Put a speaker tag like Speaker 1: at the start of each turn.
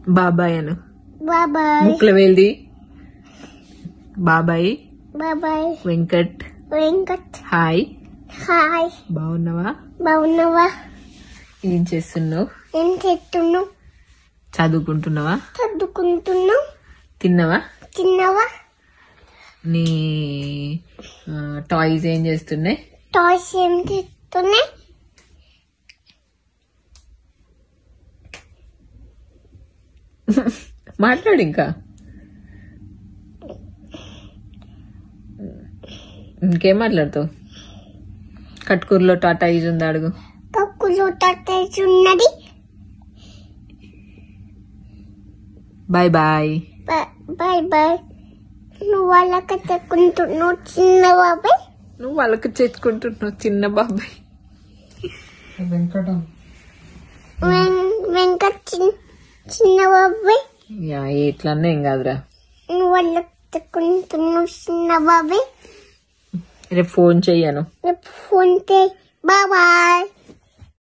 Speaker 1: బాబాయ్ అను
Speaker 2: బాబాయ్
Speaker 1: ముక్కుల వేల్ది బాబాయ్
Speaker 2: బాబాయ్
Speaker 1: వెంకట్
Speaker 2: వెంకట్
Speaker 1: హాయ్
Speaker 2: హాయ్
Speaker 1: బాగున్నావా
Speaker 2: బాగున్నావా
Speaker 1: ఏం చేస్తున్నావు
Speaker 2: ఏం చేస్తున్నావు
Speaker 1: చదువుకుంటున్నావా
Speaker 2: చదువుకుంటున్నావు
Speaker 1: తిన్నావా
Speaker 2: తిన్నావా
Speaker 1: నీ టాయ్స్ ఏం చేస్తున్నాయి
Speaker 2: టాయ్స్ ఏం చేస్తున్నాయి
Speaker 1: మాట్లాడు ఇంకా ఇంకేం మాట్లాడుతావు కట్కూరులో టాటా ఈజ్ ఉంది అడుగు
Speaker 2: కక్కులు టాటాస్ ఉన్నది
Speaker 1: బాయ్ బాయ్
Speaker 2: బా- బాయ్ బాయ్ నువ్వు వాళ్ళకి చెక్కుంటున్నావు చిన్న బాబాయ్
Speaker 1: నువ్వు వాళ్ళకి చేసుకుంటున్నావు చిన్న బాబాయ్
Speaker 2: వెం- వెంకట్ చిన్- చిన్న బాబాయ్
Speaker 1: యా ఎట్లన్నా ఏం కాదురా
Speaker 2: నువ్వు వాళ్ళకి చెక్కుంటున్నావు చిన్న బాబాయ్
Speaker 1: రేపు ఫోన్ చెయ్యను
Speaker 2: రేపు ఫోన్ పే బాయ్